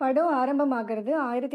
படம் ஆரம்பமாகிறது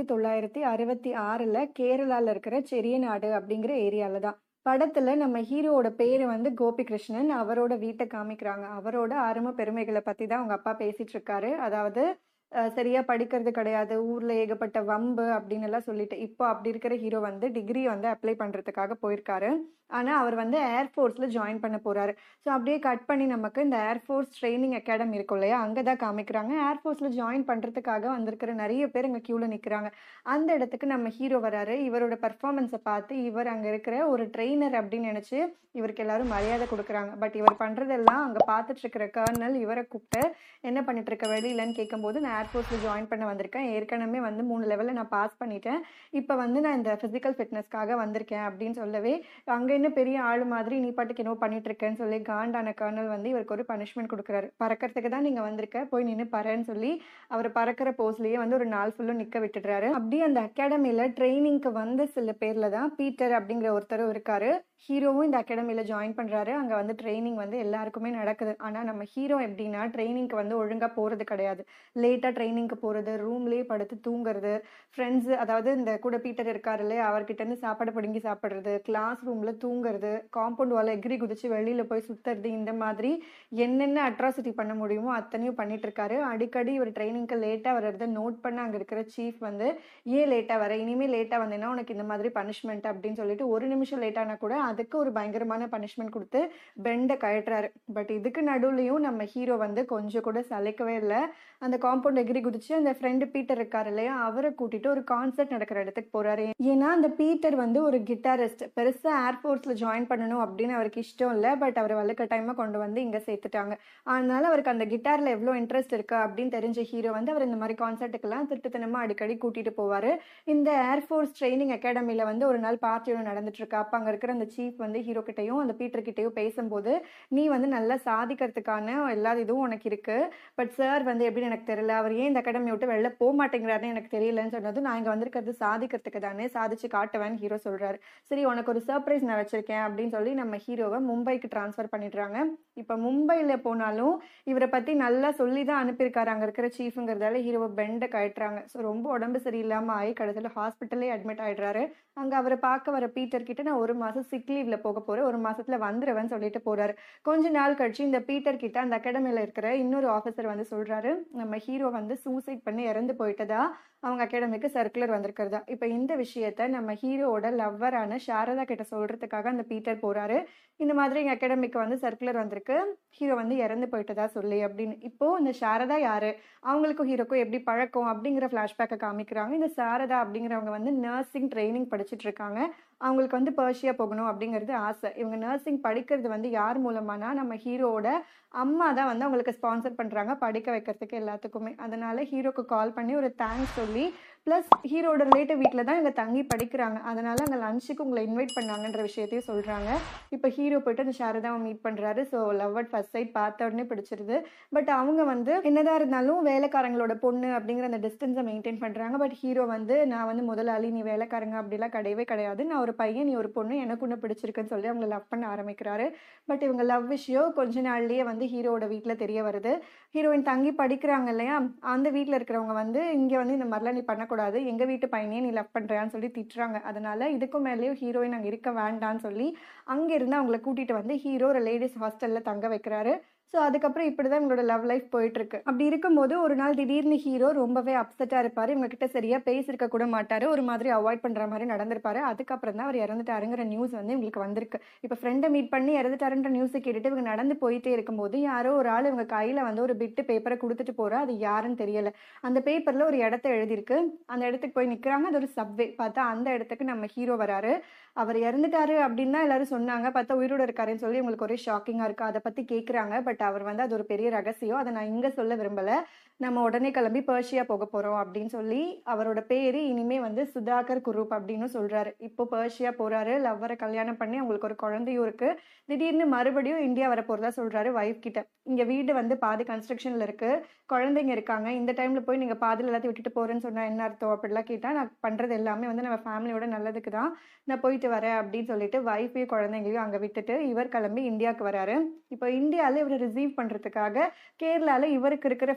1966ல கேரளால இருக்கிற செரியநாடு அப்படிங்கிற ஏரியால தான். படத்துல நம்ம ஹீரோவோட பேரு வந்து கோபிகிருஷ்ணன். அவரோட வீட்ட காமிக்கிறாங்க. அவரோட ஆரம்ப பெருமைகள பத்தி தான் அவங்க அப்பா பேசிட்டு இருக்காரு. அதாவது அ சரியா படிக்கிறது கிடையாது. ஊர்ல ஏகப்பட்ட வம்பு அப்படின்னு எல்லாம் சொல்லிட்டு. இப்போ அப்படி இருக்கிற ஹீரோ வந்து டிகிரி வந்து அப்ளை பண்றதுக்காக போயிருக்காரு. ஆனா அவர் வந்து ஏர் ஃபோர்ஸ்ல ஜாயின் பண்ண போறாரு. ஸோ அப்படியே கட் பண்ணி நமக்கு இந்த ஏர் ஃபோர்ஸ் ட்ரெய்னிங் அகாடமி இருக்கும் இல்லையா? அங்க தான் காமிக்கிறாங்க. ஏர் ஃபோர்ஸ்ல ஜாயின் பண்றதுக்காக வந்திருக்கிற நெறைய பேர் அங்க கியூல நிக்கிறாங்க. அந்த இடத்துக்கு நம்ம ஹீரோ வராரு. இவரோட பெர்ஃபார்மன்ஸ பார்த்து இவர் அங்க இருக்கிற ஒரு ட்ரெய்னர் அப்படின்னு நெனச்சு இவருக்கு எல்லாரும் மரியாதை குடுக்குறாங்க. பட் இவர் பண்றதெல்லாம் அங்க பார்த்துட்டு இருக்கிற கர்னல் இவர கூப்ட்டு என்ன பண்ணிட்டு இருக்க வெளியிலன்னு கேட்கும்போது, நான் ஏர் ஃபோர்ஸ்ல ஜாயின் பண்ண வந்திருக்கேன். ஏற்கனவே வந்து 3 லெவல்ல நான் பாஸ் பண்ணிட்டேன். இப்ப வந்து நான் இந்த பிசிக்கல் ஃபிட்னஸ்க்காக வந்திருக்கேன் அப்படின்னு சொல்லவே, அங்க என்ன பெரிய ஆளு மாதிரி நீ பாட்டுக்கு என்னவோ பண்ணிட்டு இருக்கன்னு சொல்லி காண்டான கர்னல் வந்து இவருக்கு ஒரு பனிஷ்மென்ட் குடுக்குறாரு. பறக்கறதுக்கு தான் நீங்க வந்திருக்க. போய் நின்னு பறன்னு சொல்லி அவர பறக்கிற போஸ்லயே வந்து ஒரு நாள் ஃபுல்லும் நிக்க விட்டுடுறாரு. அப்படியே அந்த அகாடமில ட்ரெய்னிங்க்கு வந்த சில பேர்ல தான் பீட்டர் அப்படிங்கிற ஒருத்தரும் இருக்காரு. ஹீரோவும் இந்த அகாடமில ஜாயின் பண்றாரு. அங்க வந்து ட்ரெய்னிங் வந்து எல்லாருக்குமே நடக்குது. ஆனா நம்ம ஹீரோ எப்படின்னா ட்ரெய்னிங்க்கு வந்து ஒழுங்கா போறது கிடையாது. லேட்டா ட்ரெய்னிங்க்கு போறது, ரூம்லயே படுத்து தூங்குறது, ஃப்ரெண்ட்ஸ் அதாவது இந்த கூட பீட்டர் இருக்காரு இல்லையா? அவர்கிட்ட இருந்து சாப்பாட பிடுங்கி சாப்பிடுறது, கிளாஸ் ரூம்ல தூங்குறது, காம்பவுண்ட் வால்ல எகிறி குதிச்சு வெளியில போய் சுத்துறது, இந்த மாதிரி என்னென்ன அட்ராசிட்டி பண்ண முடியுமோ அத்தனையும் பண்ணிட்டு இருக்காரு. அடிக்கடி இவர் ட்ரெய்னிங்க்கு லேட்டா வர்றத நோட் பண்ண அங்க இருக்கிற சீஃப் வந்து, "ஏன் லேட்டா வர? இனிமே லேட்டா வந்தேன்னா உனக்கு இந்த மாதிரி பனிஷ்மென்ட்" அப்படின்னு சொல்லிட்டு 1 நிமிஷம் லேட் ஆனா கூட அதுக்கு ஒரு பயங்கரமான பனிஷ்மென்ட் குடுத்து பெண்ட கழட்டுறாரு. பட் இதுக்கு நடுவுலயும் நம்ம ஹீரோ வந்து கொஞ்சம் கூட சளைக்கவே இல்ல. அந்த காம்பவுண்ட் எகிறி குதிச்சு அந்த ஃப்ரெண்ட் பீட்டர் இருக்காரு இல்லையா? அவர கூட்டிட்டு ஒரு கான்சர்ட் நடக்கிற இடத்துக்கு போறாரு. ஏன்னா அந்த பீட்டர் வந்து ஒரு கிட்டாரிஸ்ட். பெருசா ஏர் ஃபோர்ஸ்ல ஜாயின் பண்ணணும் அப்படின்னு அவருக்கு இஷ்டம் இல்ல. பட் அவர வலுக்கட்டாயமா கொண்டு வந்து இங்க சேர்த்துட்டாங்க. அதனால அவருக்கு அந்த கிட்டார்ல எவ்ளோ இன்ட்ரெஸ்ட் இருக்கு அப்படின்னு தெரிஞ்ச ஹீரோ வந்து அவர இந்த மாரி கான்சர்ட்டுக்கெல்லாம் திருட்டுத்தனமா அடிக்கடி கூட்டிட்டு போவாரு. இந்த ஏர் ஃபோர்ஸ் ட்ரெய்னிங் அகாடமில வந்து ஒரு நாள் பார்ட்டி ஒண்ணு நடந்துட்டு இருக்கு. அப்ப அங்க இருக்கிற அந்த சீஃப் வந்து ஹீரோ கிட்டயும், அந்த பீட்டர் கிட்டயும் பேசும்போது, "நீ வந்து நல்லா சாதிக்கிறதுக்கான எல்லா இதுவும் உனக்கு இருக்கு. பட் சார் வந்து எப்படின்னு எனக்கு தெரியல. அவர் ஏன் இந்த அகாடமிய விட்டு வெளில போமாட்டேங்கிறாருன்னு எனக்கு தெரியலன்னு" சொன்னதும், "நான் இங்க வந்திருக்கிறது சாதிக்கிறதுக்கு தானே. சாதிச்சு காட்டுவேன்னு" ஹீரோ சொல்றாரு. "சரி உனக்கு ஒரு சர்ப்ரைஸ் நான் வச்சிருக்கேன்" அப்படின்னு சொல்லி நம்ம ஹீரோவ மும்பைக்கு ட்ரான்ஸ்ஃபர் பண்ணிடுறாங்க. இப்ப மும்பைல போனாலும் இவர பத்தி நல்லா சொல்லி தான் அனுப்பியிருக்காரு அங்க இருக்கிற சீஃப்ங்கிறதால ஹீரோவ பெண்ட கழட்டுறாங்க. ஸோ ரொம்ப உடம்பு சரியில்லாம ஆயி கடைசில ஹாஸ்பிட்டல்லே அட்மிட் ஆயிடுறாரு. அங்க அவர பார்க்க வர பீட்டர் கிட்ட, "நான் 1 மாசம் சிக் லீவ்ல போக போறேன். 1 மாசத்துல வந்துருவேன்னு" சொல்லிட்டு போறாரு. கொஞ்ச நாள் கழிச்சு இந்த பீட்டர் கிட்ட அந்த அகாடமில இருக்கிற இன்னொரு ஆஃபீசர் வந்து சொல்றாரு, நம்ம ஹீரோ வந்து சூசைட் பண்ணி இறந்து போயிட்டதா அவங்க அகாடமிக்கு சர்க்குலர் வந்திருக்கிறதா. இப்ப இந்த விஷயத்த நம்ம ஹீரோவோட லவ்வரான சாரதா கிட்ட சொல்றதுக்காக அந்த பீட்டர் போறாரு. இந்த மாதிரி எங்க அகாடமிக்கு வந்து சர்க்குலர் வந்திருக்கு. ஹீரோ வந்து இறந்து போயிட்டதா சொல்லி அப்படின்னு. இப்போ இந்த சாரதா யாரு? அவங்களுக்கும் ஹீரோக்கும் எப்படி பழக்கம்? அப்படிங்கிற ஃபிளாஷ்பேக்க காமிக்கிறாங்க. இந்த சாரதா அப்படிங்கிறவங்க வந்து நர்சிங் ட்ரெய்னிங் படிச்சுட்டு இருக்காங்க. அவங்களுக்கு வந்து பெர்ஷியா போகணும் அப்படிங்கிறது ஆசை. இவங்க நர்சிங் படிக்கிறது வந்து யார் மூலமானா, நம்ம ஹீரோவோட அம்மா தான் வந்து அவங்களுக்கு ஸ்பான்சர் பண்றாங்க படிக்க வைக்கிறதுக்கு எல்லாத்துக்குமே. அதனால ஹீரோக்கு கால் பண்ணி ஒரு தேங்க்ஸ் சொல்லி, பிளஸ் ஹீரோவோட ரிலேட்டிவ் வீட்ல தான் இவங்க தங்கி படிக்கிறாங்க. அதனால அங்க லஞ்சுக்கு உங்கள இன்வைட் பண்ணாங்கன்ற விஷயத்தையும் சொல்றாங்க. இப்ப ஹீரோ போயிட்டு அந்த சாரதாவ மீட் பண்றாரு. So love at first sight பார்த்த உடனே பிடிச்சிருது. பட் அவங்க வந்து என்னதான் இருந்தாலும் வேலைக்காரங்களோட பொண்ணு அப்படிங்கிற அந்த டிஸ்டன்ஸ மெயின்டெயின் பண்றாங்க. பட் ஹீரோ வந்து, "நான் வந்து முதலாளி, நீ வேலைக்காரங்க அப்படிலாம் கிடையவே கிடையாது. நான் ஒரு பையன், நீ ஒரு பொண்ணு. எனக்கு உன்ன பிடிச்சிருக்குன்னு" சொல்லி அவங்கள லவ் பண்ண ஆரம்பிக்கிறாரு. பட் இவங்க லவ் விஷயம் கொஞ்ச நாள்லயே வந்து ஹீரோவோட வீட்ல தெரிய வருது. ஹீரோயின் தங்கி படிக்கிறாங்க இல்லையா? அந்த வீட்ல இருக்கிறவங்க வந்து, "இங்க வந்து இந்த மாரிலாம் நீ பண்ணக்கூடாது. எங்க வீட்டு பையனையே நீ லவ் பண்றியான்னு" சொல்லி திட்டுறாங்க. அதனால இதுக்கும் மேலயும் ஹீரோயின் அங்க இருக்க வேண்டான்னு சொல்லி, அங்க இருந்து அவங்கள கூட்டிட்டு வந்து ஹீரோ ஒரு லேடீஸ் ஹாஸ்டல்ல தங்க வைக்கிறாரு. ஸோ அதுக்கப்புறம் இப்படிதான் இவங்களோட லவ் லைஃப் போயிட்டு இருக்கு. அப்படி இருக்கும்போது ஒரு நாள் திடீர்னு ஹீரோ ரொம்பவே அப்செட்டா இருப்பாரு. இவங்க கிட்ட சரியா பேசியிருக்க கூட மாட்டாரு. ஒரு மாதிரி அவாய்ட் பண்ற மாரி நடந்திருப்பாரு. அதுக்கப்புறம் தான் அவர் இறந்துட்டாருங்கிற நியூஸ் வந்து இவங்களுக்கு வந்திருக்கு. இப்ப ஃப்ரெண்ட மீட் பண்ணி இறந்துட்டாருன்ற நியூஸ கேட்டுட்டு இவங்க நடந்து போயிட்டே இருக்கும்போது, யாரோ ஒரு ஆள் இவங்க கையில வந்து ஒரு பிட்டு பேப்பர குடுத்துட்டு போறா. அது யாருன்னு தெரியல. அந்த பேப்பர்ல ஒரு இடத்த எழுதியிருக்கு. அந்த இடத்துக்கு போய் நிக்கிறாங்க. அது ஒரு சப்வே. பார்த்தா அந்த இடத்துக்கு நம்ம ஹீரோ வராரு. அவர் இறந்துட்டாரு அப்படின்னு தான் எல்லாரும் சொன்னாங்க. பார்த்தா உயிரோட இருக்காருன்னு சொல்லி இவங்களுக்கு ஒரே ஷாக்கிங்கா இருக்கு. அத பத்தி கேட்குறாங்க. பட் அவர் வந்து அது ஒரு பெரிய ரகசியம். அத நான் இங்க சொல்ல விரும்பல. நம்ம உடனே கிளம்பி பெர்ஷியா போக போறோம் அப்படின்னு சொல்லி, அவரோட பேரு இனிமே வந்து சுதாகர் குரூப் அப்படின்னு சொல்றாரு. இப்போ பெர்ஷியா போறாரு. லவ்வர கல்யாணம் பண்ணி அவங்களுக்கு ஒரு குழந்தையும் இருக்கு. திடீர்னு மறுபடியும் இந்தியா வரப்போறதா சொல்றாரு வைஃப் கிட்ட. "இங்க வீடு வந்து பாதி கன்ஸ்ட்ரக்ஷன்ல இருக்கு. குழந்தைங்க இருக்காங்க. இந்த டைம்ல போய் நீங்க பாதியில எல்லாத்தையும் விட்டுட்டு போறேன்னு சொன்னா என்ன அர்த்தம்?" அப்படிலாம் கேட்டா, "நான் பண்றது எல்லாமே வந்து நம்ம ஃபேமிலியோட நல்லதுக்கு தான். நான் போயிட்டு வரேன்" அப்படின்னு சொல்லிட்டு வைஃபையும் குழந்தைங்களையும் அங்க விட்டுட்டு இவர் கிளம்பி இந்தியாவுக்கு வராரு. இப்போ இந்தியால இவர ரிசீவ் பண்றதுக்காக கேரளால இவருக்கு இருக்கிற ஃப்ரெண்ட்ஸ்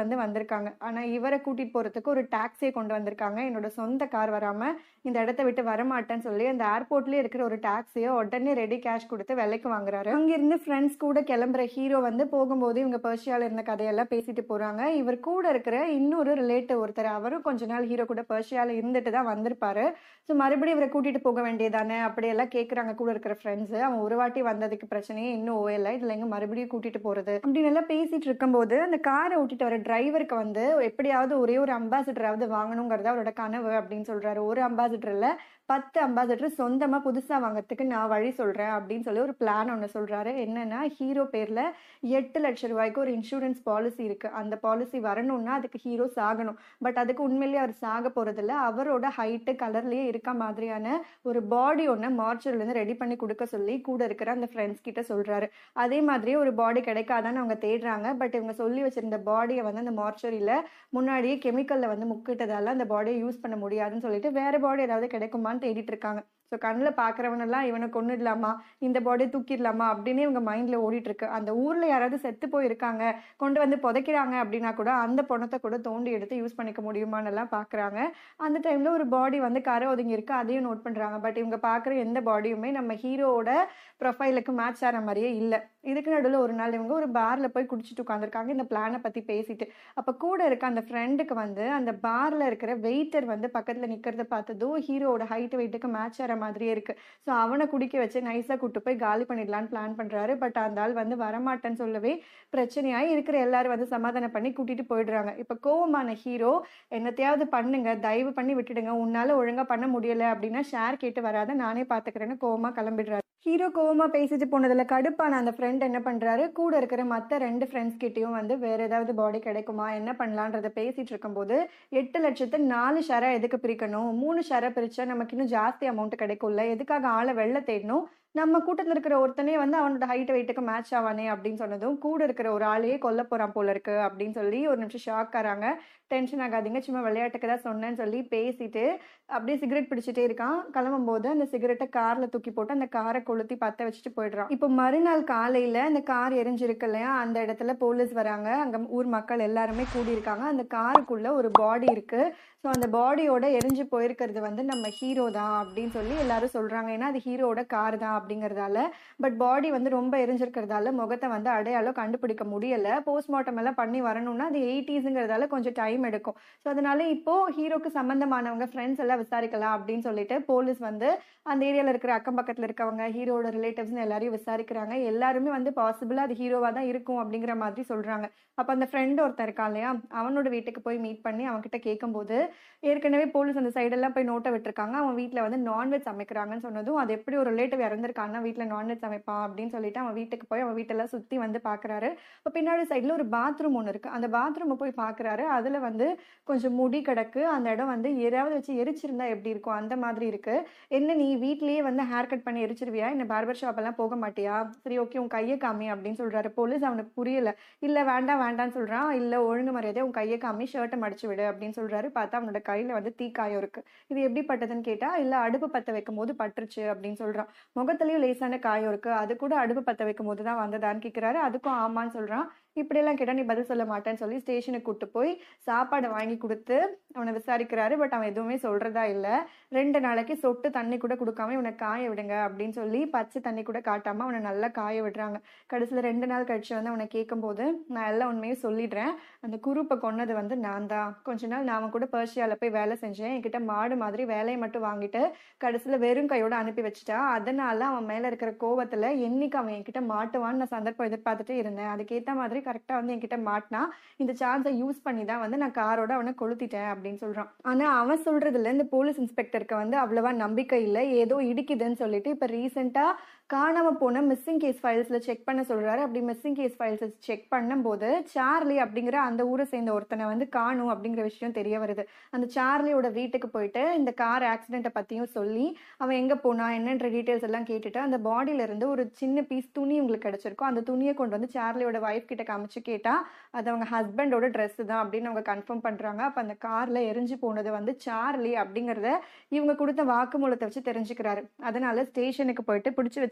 வந்து வந்திருக்காங்க ஆனால் இவரை கூட்டிகிட்டு போகிறதுக்கு ஒரு டாக்ஸியை கொண்டு வந்திருக்காங்க என்னோட சொந்த கார் வராமல் இந்த இடத்த விட்டு வரமாட்டேன்னு சொல்லி அந்த ஏர்போர்ட்லேயே இருக்கிற ஒரு டாக்ஸியை உடனே ரெடி கேஷ் கொடுத்து விலைக்கு வாங்குறாரு அங்கிருந்து ஃப்ரெண்ட்ஸ் கூட கிளம்புற ஹீரோ வந்து போகும்போது இவங்க பர்ஷியாவில் இருந்த கதையெல்லாம் பேசிட்டு போகிறாங்க இவர் கூட இருக்கிற இன்னொரு ரிலேட்டிவ் ஒருத்தர் அவரும் கொஞ்ச நாள் ஹீரோ கூட பர்ஷியாவில் இருந்துட்டு தான் வந்திருப்பாரு ஸோ மறுபடியும் இவரை கூட்டிகிட்டு போக வேண்டியதானே அப்படியெல்லாம் கேட்குறாங்க கூட இருக்கிற ஃப்ரெண்ட்ஸு அவன் ஒரு வாட்டி வந்ததுக்கு பிரச்சனையே இன்னும் ஓயலை இதில் எங்கே மறுபடியும் கூட்டிகிட்டு போகிறது அப்படின்னு எல்லாம் பேசிகிட்டு இருக்கும்போது அந்த காரை ஓட்டிட்டு வர டிரைவருக்கு வந்து எப்படியாவது ஒரே ஒரு அம்பாசிடராவது வாங்கணுங்கிறத அவரோட கனவு அப்படின்னு சொல்கிறாரு ஒரு அம்பாசிடரில் பத்து அம்பாசிடர் சொந்தமாக புதுசாக வாங்குறதுக்கு நான் வழி சொல்கிறேன் அப்படின்னு சொல்லி ஒரு பிளான் ஒன்று சொல்கிறாரு என்னென்னா ஹீரோ பேரில் எட்டு லட்ச ரூபாய்க்கு ஒரு இன்சூரன்ஸ் பாலிசி இருக்குது அந்த பாலிசி வரணும்னா அதுக்கு ஹீரோ சாகணும் பட் அதுக்கு உண்மையிலேயே அவர் சாக போகிறதில்ல அவரோட ஹைட்டு கலர்லேயே இருக்க மாதிரியான ஒரு பாடி ஒன்று மார்ச்சர்லேருந்து ரெடி பண்ணி கொடுக்க சொல்லி கூட இருக்கிற அந்த ஃப்ரெண்ட்ஸ் கிட்ட சொல்கிறாரு அதே மாதிரியே ஒரு பாடி கிடைக்காதான்னு அவங்க தேடுறாங்க பட் இவங்க சொல்லி வச்சிருந்த பாடியை வந்து அந்த மார்ச்சரியில் முன்னாடியே கெமிக்கலில் வந்து முக்கிட்டதால அந்த பாடியை யூஸ் பண்ண முடியாதுன்னு சொல்லிட்டு வேற பாடி ஏதாவது கிடைக்குமான்னு தேடிட்டு இருக்காங்க ஸோ கண்ணில் பார்க்குறவனெல்லாம் இவனை கொண்டுடலாமா இந்த பாடியை தூக்கிடலாமா அப்படின்னு இவங்க மைண்டில் ஓடிட்டு இருக்கு அந்த ஊரில் யாராவது செத்து போயிருக்காங்க கொண்டு வந்து புதைக்கிறாங்க அப்படின்னா கூட அந்த பணத்தை கூட தோண்டி எடுத்து யூஸ் பண்ணிக்க முடியுமான்னெல்லாம் பார்க்குறாங்க அந்த டைமில் ஒரு பாடி வந்து கரை ஒதுங்கி இருக்கு அதையும் நோட் பண்ணுறாங்க பட் இவங்க பார்க்குற எந்த பாடியுமே நம்ம ஹீரோவோட ப்ரொஃபைலுக்கு மேட்ச் ஆகிற மாதிரியே இல்லை இதுக்கு நடுவில் ஒரு நாள் இவங்க ஒரு பாரில் போய் குடிச்சிட்டு உட்காந்துருக்காங்க இந்த பிளானை பற்றி பேசிட்டு அப்போ கூட இருக்க அந்த ஃப்ரெண்டுக்கு வந்து அந்த பாரில் இருக்கிற வெயிட்டர் வந்து பக்கத்தில் நிற்கிறத பார்த்ததும் ஹீரோவோட ஹைட் வெயிட்டுக்கு மேட்ச் ஆகிற மாதிரியே இருக்குது ஸோ அவனை குடிக்க வச்சு நைஸாக கூட்டு போய் காலி பண்ணிடலான்னு பிளான் பண்ணுறாரு பட் அந்த ஆள் வந்து வரமாட்டேன்னு சொல்லவே பிரச்சனையாகி இருக்கிற எல்லாரும் வந்து சமாதானம் பண்ணி கூட்டிகிட்டு போயிடுறாங்க இப்போ கோவமான ஹீரோ என்னத்தையாவது பண்ணுங்க தயவு பண்ணி விட்டுடுங்க உன்னால் ஒழுங்காக பண்ண முடியலை அப்படின்னா ஷேர் கேட்டு வராத நானே பார்த்துக்கிறேன்னு கோவமாக கிளம்பிடுறாரு ஹீரோ கோவமாக பேசிட்டு போனதில் கடுப்பான அந்த ஃப்ரெண்ட் என்ன பண்ணுறாரு கூட இருக்கிற மற்ற ரெண்டு ஃப்ரெண்ட்ஸ் கிட்டேயும் வந்து வேற ஏதாவது பாடி கிடைக்குமா என்ன பண்ணலான்றத பேசிட்டு இருக்கும்போது எட்டு லட்சத்தை நாலு ஷேராக எதுக்கு பிரிக்கணும் மூணு ஷேரை பிரித்தா நமக்கு இன்னும் ஜாஸ்தி அமௌண்ட் கிடைக்கும்ல எதுக்காக ஆளை வெளில தேடணும் நம்ம கூட்டத்தில் இருக்கிற ஒருத்தனே வந்து அவனோட ஹைட் வெயிட்டுக்கு மேட்ச் ஆவானே அப்படின்னு சொன்னதும் கூட இருக்கிற ஒரு ஆளையே கொல்ல போகிறான் போல இருக்கு அப்படின்னு சொல்லி ஒரு நிமிஷம் ஷாக் ஆறாங்க டென்ஷன் ஆகாதீங்க சும்மா விளையாட்டுக்கு தான் சொன்னேன்னு சொல்லி பேசிட்டு அப்படியே சிகரெட் பிடிச்சிட்டே இருக்கான் கிளம்பும் போது அந்த சிகரெட்டை காரில் தூக்கி போட்டு அந்த காரை கொளுத்தி பற்ற வச்சுட்டு போயிடுறான் இப்போ மறுநாள் காலையில் அந்த கார் எரிஞ்சிருக்கு இல்லையா அந்த இடத்துல போலீஸ் வராங்க அங்கே ஊர் மக்கள் எல்லாருமே கூடியிருக்காங்க அந்த காருக்குள்ளே ஒரு பாடி இருக்குது ஸோ அந்த பாடியோட எரிஞ்சு போயிருக்கிறது வந்து நம்ம ஹீரோ தான் அப்படின்னு சொல்லி எல்லாரும் சொல்கிறாங்க ஏன்னா அது ஹீரோட கார் தான் அப்படிங்கிறதால பட் பாடி வந்து ரொம்ப எரிஞ்சிருக்கிறதால முகத்தை வந்து அடையாளம் கண்டுபிடிக்க முடியலை போஸ்ட்மார்ட்டம் எல்லாம் பண்ணி வரணும்னா அது எயிட்டிஸுங்கிறதால கொஞ்சம் டைம் எடுக்கும் ஸோ அதனால இப்போ ஹீரோக்கு சம்மந்தமானவங்க ஃப்ரெண்ட்ஸ் எல்லாம் விசாரிக்கலாம் அப்படின்னு சொல்லிட்டு போலீஸ் வந்து அந்த ஏரியாவில் இருக்கிற அக்கம் பக்கத்தில் இருக்கவங்க ஹீரோட ரிலேட்டிவ்ஸ்னு எல்லாரையும் விசாரிக்கிறாங்க எல்லாருமே வந்து பாசிபிளாக அது ஹீரோவாக தான் இருக்கும் அப்படிங்கிற மாதிரி சொல்கிறாங்க அப்போ அந்த ஃப்ரெண்ட் ஒருத்தன் இருக்கான் இல்லையா அவனோட வீட்டுக்கு போய் மீட் பண்ணி அவன்கிட்ட கேட்கும்போது ஏற்கனவே போலீஸ் அந்த சைடெல்லாம் போய் நோட்டை விட்டுருக்காங்க அவன் வீட்டில் வந்து நான்வெஜ் சமைக்கிறாங்கன்னு சொன்னதும் அது எப்படி ஒரு ரிலேட்டிவ் இறந்துருக்கான்னா வீட்டில் நான்வெஜ் சமைப்பான் அப்படின்னு சொல்லிட்டு அவன் வீட்டுக்கு போய் அவன் வீட்டெல்லாம் சுற்றி வந்து பார்க்குறாரு இப்போ பின்னாடி சைடில் ஒரு பாத்ரூம் ஒன்று இருக்குது அந்த பாத்ரூமை போய் பார்க்குறாரு அதில் வந்து கொஞ்சம் முடி கிடக்கு அந்த இடம் வந்து எதாவது வச்சு எரிச்சிருந்தா எப்படி இருக்கும் அந்த மாதிரி இருக்குது என்ன நீ வீட்லேயே வந்து ஹேர் கட் பண்ணி எரிச்சிருவியா என்ன பார்பர் ஷாப் எல்லாம் போக மாட்டியா சரி ஓகே உன் கையை காமி அப்படின்னு சொல்கிறாரு போலீஸ் அவனுக்கு புரியல இல்லை வேண்டாம் வேண்டாம்னு சொல்கிறான் இல்லை ஒழுங்கு மரியாதையாக உன் கையை காமி ஷர்ட்டை மடிச்சு விடு அப்படின்னு சொல்கிறாரு பார்த்தா அவனோட கையில் வந்து தீக்காயம் இருக்குது இது எப்படி பட்டதுன்னு கேட்டால் இல்லை அடுப்பு பற்ற வைக்கும் போது பட்டுருச்சு அப்படின்னு சொல்கிறான் முகத்துலேயும் லேசான காயம் இருக்குது அது கூட அடுப்பு பற்ற வைக்கும் போது தான் வந்ததான்னு கேட்குறாரு அதுக்கும் ஆமான்னு சொல்கிறான் இப்படியெல்லாம் கேட்டால் நீ பதில் சொல்ல மாட்டேன்னு சொல்லி ஸ்டேஷனுக்கு கூட்டு போய் சாப்பாடை வாங்கி கொடுத்து அவனை விசாரிக்கிறாரு பட் அவன் எதுவுமே சொல்கிறதா இல்லை ரெண்டு நாளைக்கு சொட்டு தண்ணி கூட கொடுக்காம இவனை காய விடுங்க அப்படின்னு சொல்லி பச்சை தண்ணி கூட காட்டாமல் அவனை நல்லா காய விடுறாங்க கடைசியில் ரெண்டு நாள் கழிச்சு வந்து அவனை கேட்கும்போது நான் எல்லாம் உண்மையும் சொல்லிடுறேன் அந்த குரூப்பை கொன்னது வந்து நான் தான் கொஞ்ச நாள் நான் அவன் கூட பர்ஷியாவில் போய் வேலை செஞ்சேன் என்கிட்ட மாடு மாதிரி வேலையை மட்டும் வாங்கிட்டு கடைசியில் வெறும் கையோட அனுப்பி வச்சுட்டான் அதனால அவன் மேலே இருக்கிற கோவத்தில் என்னைக்கு அவன் என்கிட்ட மாட்டுவான்னு நான் சந்தர்ப்பம் எதிர்பார்த்துட்டு இருந்தேன் அதுக்கேற்ற மாதிரி கரெக்டாக வந்து என்கிட்ட மாட்டினா இந்த சான்ஸை யூஸ் பண்ணி தான் வந்து நான் காரோட அவனை கொளுத்திட்டேன் அப்படின்னு சொல்கிறான் ஆனால் அவன் சொல்கிறதுல இந்த போலீஸ் இன்ஸ்பெக்டருக்கு வந்து அவ்வளவா நம்பிக்கை இல்லை ஏதோ இடிக்குதுன்னு சொல்லிட்டு இப்போ ரீசெண்டாக காணாமல் போன மிஸ்ஸிங் கேஸ் ஃபைல்ஸில் செக் பண்ண சொல்கிறாரு அப்படி மிஸ்ஸிங் கேஸ் ஃபைல்ஸை செக் பண்ணும்போது சார்லி அப்படிங்கிற அந்த ஊரை சேர்ந்த ஒருத்தனை வந்து காணும் அப்படிங்கிற விஷயம் தெரிய வருது அந்த சார்லியோட வீட்டுக்கு போயிட்டு இந்த கார் ஆக்சிடெண்ட்டை பற்றியும் சொல்லி அவன் எங்கே போனா என்னன்ற டீட்டெயில்ஸ் எல்லாம் கேட்டுட்டு அந்த பாடியில இருந்து ஒரு சின்ன பீஸ் துணி உங்களுக்கு கிடைச்சிருக்கும் அந்த துணியை கொண்டு வந்து சார்லியோட ஒய்ஃப் கிட்ட காமிச்சு கேட்டால் அது அவங்க ஹஸ்பண்டோட ட்ரெஸ் தான் அப்படின்னு அவங்க கன்ஃபார்ம் பண்ணுறாங்க அப்போ அந்த காரில் எரிஞ்சு போனது வந்து சார்லி அப்படிங்கிறத இவங்க கொடுத்த வாக்குமூலத்தை வச்சு தெரிஞ்சுக்கிறாரு அதனால ஸ்டேஷனுக்கு போயிட்டு பிடிச்சி வச்சு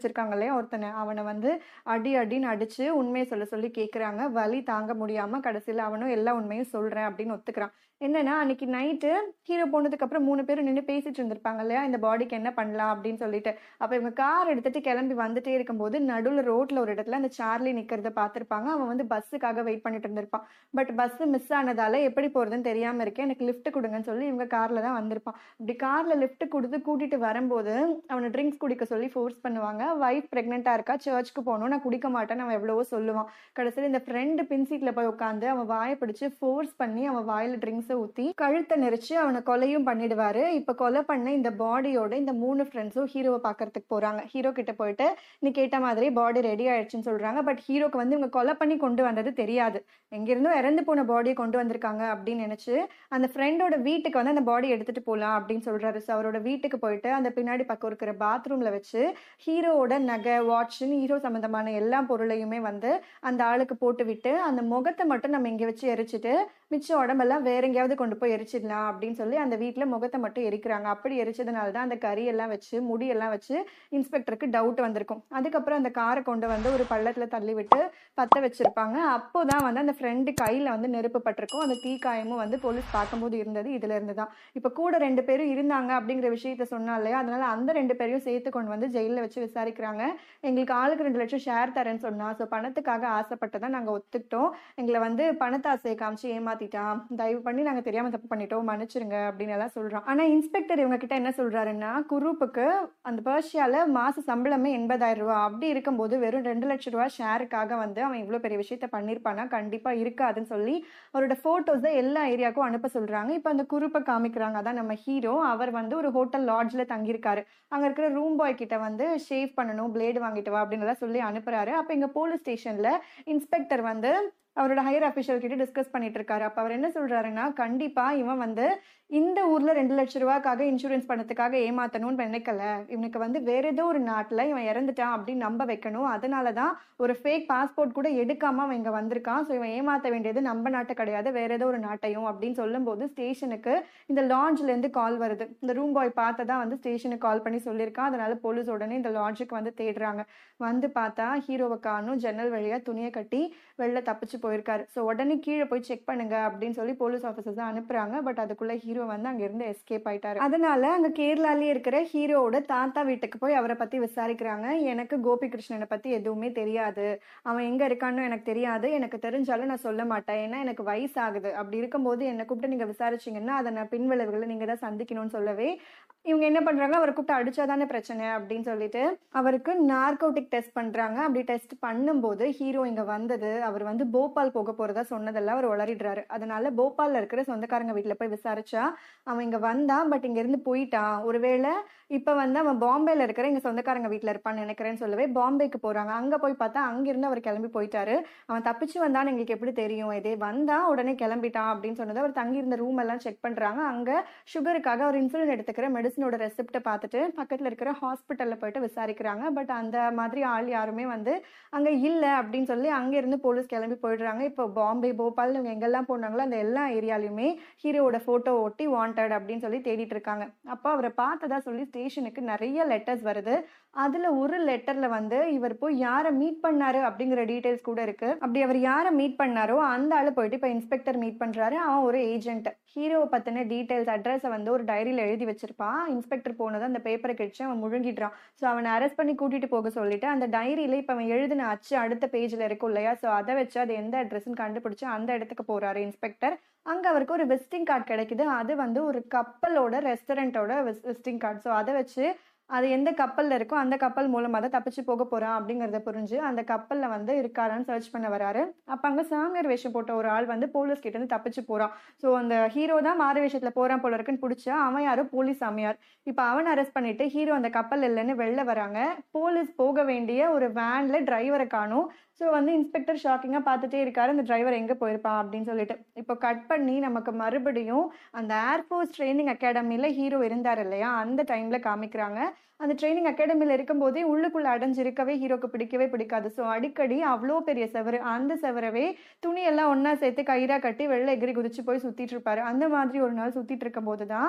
வச்சிருக்காங்க இல்லையா ஒருத்தனை அவனை வந்து அடி அடின்னு அடிச்சு உண்மையை சொல்ல சொல்லி கேட்குறாங்க வலி தாங்க முடியாம கடைசியில் அவனும் எல்லா உண்மையும் சொல்றேன் அப்படின்னு ஒத்துக்கிறான் என்னன்னா அன்னைக்கு நைட்டு ஹீரோ போனதுக்கு அப்புறம் மூணு பேரும் நின்று பேசிட்டு இருந்திருப்பாங்க இல்லையா இந்த பாடிக்கு என்ன பண்ணலாம் அப்படின்னு சொல்லிட்டு அப்ப இவங்க கார் எடுத்துட்டு கிளம்பி வந்துட்டே இருக்கும்போது நடுவில் ரோட்ல ஒரு இடத்துல அந்த சார்லி நிக்கிறத பார்த்திருப்பாங்க அவன் வந்து பஸ்ஸுக்காக வெயிட் பண்ணிட்டு இருந்திருப்பான் பட் பஸ் மிஸ் ஆனதால எப்படி போறதுன்னு தெரியாம இருக்கேன் எனக்கு லிஃப்ட் கொடுங்கன்னு சொல்லி இவங்க கார்ல தான் வந்திருப்பான் இப்படி கார்ல லிஃப்ட் கொடுத்து கூட்டிட்டு வரும்போது அவனை ட்ரிங்க்ஸ் குடிக்க சொல்லி ஃபோர்ஸ் பண்ணுவாங்க வைஃப் பிரெக்னெண்டா இருக்கா சர்ச்சுக்கு போகணும் நான் குடிக்க மாட்டேன்னு அவன் எவ்வளவோ சொல்லுவான் கடைசியில் இந்த ஃப்ரெண்டு பின் சீட்ல போய் உட்காந்து அவன் வாயை பிடிச்சு ஃபோர்ஸ் பண்ணி அவன் வாயில ட்ரிங்க்ஸை ஊத்தி கழுத்தை நெரிச்சு அவனை கொலையும் பண்ணிடுவாரு இப்ப கொலை பண்ண இந்த பாடியோட இந்த மூணு ஃப்ரெண்ட்ஸும் ஹீரோவை பார்க்கறதுக்கு போறாங்க ஹீரோ கிட்ட போயிட்டு நீ கேட்ட மாதிரி பாடி ரெடி ஆயிடுச்சுன்னு சொல்றாங்க பட் ஹீரோக்கு வந்து இவங்க கொலை பண்ணி கொண்டு வந்தது தெரியாது எங்கிருந்தோ இறந்து போன பாடியை கொண்டு வந்திருக்காங்க அப்படின்னு நினைச்சு அந்த ஃப்ரெண்டோட வீட்டுக்கு வந்து அந்த பாடி எடுத்துட்டு போகலாம் அப்படின்னு சொல்றாரு ஸோ அவரோட வீட்டுக்கு போயிட்டு அந்த பின்னாடி பக்கம் இருக்கிற பாத்ரூம்ல வச்சு ஹீரோவோட நகை வாட்ச்னு ஹீரோ சம்பந்தமான எல்லா பொருளையுமே வந்து அந்த ஆளுக்கு போட்டு விட்டு அந்த முகத்தை மட்டும் நம்ம இங்க வச்சு எரிச்சிட்டு மிச்சம் உடம்பெல்லாம் வேற எங்கேயாவது கொண்டு போய் எரிச்சிடலாம் அப்படின்னு சொல்லி அந்த வீட்டில் முகத்தை மட்டும் எரிக்கிறாங்க அப்படி எரிச்சதுனால தான் அந்த கறியெல்லாம் வச்சு முடியெல்லாம் வச்சு இன்ஸ்பெக்டருக்கு டவுட் வந்திருக்கும் அதுக்கப்புறம் அந்த காரை கொண்டு வந்து ஒரு பள்ளத்தில் தள்ளி விட்டு பற்ற வச்சிருப்பாங்க அப்போதான் வந்து அந்த ஃப்ரெண்டு கையில் வந்து நெருப்பு பட்டிருக்கும் அந்த தீக்காயமும் வந்து போலீஸ் பார்க்கும்போது இருந்தது இதுல இருந்து தான் இப்போ கூட ரெண்டு பேரும் இருந்தாங்க அப்படிங்கிற விஷயத்த சொன்னா இல்லையா அதனால அந்த ரெண்டு பேரையும் சேர்த்து கொண்டு வந்து ஜெயிலில் வச்சு விசாரிக்கிறாங்க எங்களுக்கு ஆளுக்கு ரெண்டு லட்சம் ஷேர் தரேன்னு சொன்னா ஸோ பணத்துக்காக ஆசைப்பட்டதான் நாங்கள் ஒத்துக்கிட்டோம் எங்களை வந்து பணத்தாசையை காமிச்சு ஏமாத்திட்டான் தயவு பண்ணி நாங்கள் தெரியாம தப்பு பண்ணிட்டோம் மன்னிச்சிருங்க அப்படின்னு எல்லாம் சொல்றோம் ஆனா இன்ஸ்பெக்டர் இவங்க கிட்ட என்ன சொல்றாருன்னா குரூப்புக்கு அந்த பர்ஷியால மாச சம்பளமே எண்பதாயிரம் ரூபாய் அப்படி இருக்கும்போது வெறும் ரெண்டு லட்சம் ரூபாய் ஷேருக்காக வந்து அவன் இவ்வளவு பெரிய விஷயத்த பண்ணிருப்பானா கண்டிப்பா இருக்காதுன்னு சொல்லி அவரோட போட்டோஸை எல்லா ஏரியாவுக்கும் அனுப்ப சொல்றாங்க இப்போ அந்த குரூப்பை காமிக்கிறாங்க அதான் நம்ம ஹீரோ அவர் வந்து ஒரு ஹோட்டல் லாட்ஜ்ல தங்கியிருக்காரு அங்க இருக்கிற ரூம் பாய் கிட்ட வந்து ஷேவ் பண்ணணும் பிளேடு வாங்கிட்டு வா அப்படின்னு எல்லாம் சொல்லி அனுப்புறாரு அப்ப இங்க போலீஸ் ஸ்டேஷன்ல இன்ஸ்பெக்டர் வந்து அவரோட ஹையர் அஃபிஷியல் கிட்ட டிஸ்கஸ் பண்ணிட்டு இருக்காரு அப்ப அவர் என்ன சொல்றாருன்னா கண்டிப்பா இவன் வந்து இந்த ஊர்ல ரெண்டு லட்ச ரூபாய்க்காக இன்சூரன்ஸ் பணத்துக்காக ஏமாத்தணும்னு நினைக்கல இவனுக்கு வந்து வேற ஏதோ ஒரு நாட்டுல இவன் இறந்துட்டான் அப்படின்னு நம்ப வைக்கணும் அதனாலதான் ஒரு ஃபேக் பாஸ்போர்ட் கூட எடுக்காம அவன் இங்க வந்திருக்கான் ஸோ இவன் ஏமாத்த வேண்டியது நம்ம நாட்டை கிடையாது வேற ஏதோ ஒரு நாட்டையும் அப்படின்னு சொல்லும்போது ஸ்டேஷனுக்கு இந்த லாட்ஜ்ல இருந்து கால் வருது இந்த ரூம் பாய் பார்த்ததா வந்து ஸ்டேஷனுக்கு கால் பண்ணி சொல்லியிருக்கான் அதனால போலீஸ் உடனே இந்த லாட்ஜுக்கு வந்து தேடுறாங்க வந்து பார்த்தா ஹீரோவை காணும் ஜன்னல் வழியா துணியை கட்டி வெளில தப்பிச்சு போயிருக்காரு ஸோ உடனே கீழே போய் செக் பண்ணுங்க அப்படின்னு சொல்லி போலீஸ் ஆஃபீஸர்ஸ் அனுப்புறாங்க பட் அதுக்குள்ள ஹீரோ வந்து அங்க இருந்து எஸ்கேப் ஆயிட்டாரு அதனால அங்க கேரளாலே இருக்கிற ஹீரோவோட தாத்தா வீட்டுக்கு போய் அவரை பத்தி விசாரிக்கிறாங்க எனக்கு கோபி கிருஷ்ணனை பத்தி எதுவுமே தெரியாது அவன் எங்க இருக்கான்னு எனக்கு தெரியாது எனக்கு தெரிஞ்சாலும் நான் சொல்ல மாட்டேன் ஏன்னா எனக்கு வயசு ஆகுது அப்படி இருக்கும்போது என்னை கூப்பிட்டு நீங்க விசாரிச்சீங்கன்னா அதை நான் பின்விளைவுகளை நீங்க தான் சந்திக்கணும்னு சொல்லவே இவங்க என்ன பண்றாங்க அவரை கூப்பிட்டு அடிச்சாதானே பிரச்சனை அப்படின்னு சொல்லிட்டு அவருக்கு நார்கோட்டிக் டெஸ்ட் பண்றாங்க அப்படி டெஸ்ட் பண்ணும்போது ஹீரோ இங்க வந்தது அவர் வந்து போபால் போக போறதா சொன்னதெல்லாம் அவர் உளறிடுறாரு அதனால போபால்ல இருக்கிற சொந்தக்காரங்க வீட்டுல போய் விசாரிச்சா அவன் இங்க வந்தான் பட் இங்க இருந்து போயிட்டான் ஒருவேளை இப்ப வந்து அவன் பாம்பேல இருக்கிற எங்க சொந்தக்காரங்க வீட்டுல இருப்பான்னு நினைக்கிறேன்னு சொல்லவே பாம்பேக்கு போறாங்க அங்க போய் பார்த்தா அங்க இருந்து அவர் கிளம்பி போயிட்டாரு அவன் தப்பிச்சு வந்தான்னு எங்களுக்கு எப்படி தெரியும் இதே வந்தா உடனே கிளம்பிட்டான் அப்படின்னு சொன்னது அவர் தங்கி இருந்த ரூம் எல்லாம் செக் பண்றாங்க அங்க சுகருக்காக அவர் இன்சுலின் எடுத்துக்கிற மெடிசனோட ரெசிப்டை பார்த்துட்டு பக்கத்துல இருக்கிற ஹாஸ்பிட்டல்ல போயிட்டு விசாரிக்கிறாங்க பட் அந்த மாதிரி ஆள் யாருமே வந்து அங்க இல்ல அப்படின்னு சொல்லி அங்க இருந்து போலீஸ் கிளம்பி போயிடுறாங்க இப்போ பாம்பே போபால் இவங்க எங்கெல்லாம் போனாங்களோ அந்த எல்லா ஏரியாலையுமே ஹீரோவோட போட்டோ ஒட்டி வாண்டட் அப்படின்னு சொல்லி தேடிட்டு இருக்காங்க அப்போ அவரை பார்த்ததா சொல்லி ஸ்டேஷனுக்கு நிறைய லெட்டர்ஸ் வருது அதுல ஒரு லெட்டர்ல வந்து இவர் போய் யாரை மீட் பண்ணாரு அப்படிங்கிற டீடைல்ஸ் கூட இருக்கு அப்படி அவர் யாரை மீட் பண்ணாரோ அந்த ஆளு போயிட்டு இப்போ இன்ஸ்பெக்டர் மீட் பண்றாரு அவன் ஒரு ஏஜென்ட் ஹீரோவை பத்தின டீடைல்ஸ் அட்ரஸை வந்து ஒரு டைரியில எழுதி வச்சிருப்பான் இன்ஸ்பெக்டர் போனது அந்த பேப்பரை கடிச்சு அவன் முழுங்கிடுறான் ஸோ அவனை அரெஸ்ட் பண்ணி கூட்டிட்டு போக சொல்லிட்டு அந்த டைரியில இப்போ அவன் எழுதின அச்சு அடுத்த பேஜ்ல இருக்கும் இல்லையா ஸோ அதை வச்சு அது எந்த அட்ரஸ்ன்னு கண்டுபிடிச்சு அந்த இடத்துக்கு போறாரு இன்ஸ்பெக்டர் அங்க அவருக்கு ஒரு விசிட்டிங் கார்டு கிடைக்குது அது வந்து ஒரு கப்பலோட ரெஸ்டாரண்ட்டோட விசிட்டிங் கார்டு ஸோ அதை வச்சு அது எந்த கப்பல்ல இருக்கோ அந்த கப்பல் மூலமா தான் தப்பிச்சு போக போறான் அப்படிங்கறத புரிஞ்சு அந்த கப்பல்ல வந்து இருக்காரான்னு சர்ச் பண்ண வராரு அப்ப அங்க சாமியார் வேஷம் போட்ட ஒரு ஆள் வந்து போலீஸ் கிட்ட இருந்து தப்பிச்சு போறான் ஸோ அந்த ஹீரோ தான் மாறு வேஷத்துல போறான் போல இருக்குன்னு பிடிச்சா அவன் யாரோ போலீஸ் சாமியார் இப்ப அவன் அரெஸ்ட் பண்ணிட்டு ஹீரோ அந்த கப்பல் இல்லைன்னு வெளில வராங்க போலீஸ் போக வேண்டிய ஒரு வேன்ல டிரைவரை காணும் ஸோ வந்து இன்ஸ்பெக்டர் ஷாக்கிங்காக பார்த்துட்டே இருக்காரு அந்த டிரைவர் எங்கே போயிருப்பான் அப்படின்னு சொல்லிட்டு இப்போ கட் பண்ணி நமக்கு மறுபடியும் அந்த ஏர்ஃபோர்ஸ் ட்ரைனிங் அகாடமியில் ஹீரோ இருந்தார் இல்லையா அந்த டைமில் காமிக்கிறாங்க அந்த ட்ரைனிங் அகாடமியில் இருக்கும்போதே உள்ளுக்குள்ளே அடைஞ்சிருக்கவே ஹீரோக்கு பிடிக்கவே பிடிக்காது ஸோ அடிக்கடி அவ்வளோ பெரிய செவரு அந்த செவரவே துணியெல்லாம் ஒன்றா சேர்த்து கயிறாக கட்டி வெளில எகிரி குதிச்சு போய் சுற்றிட்டு இருப்பாரு அந்த மாதிரி ஒரு நாள் சுற்றிட்டு இருக்கும்போது தான்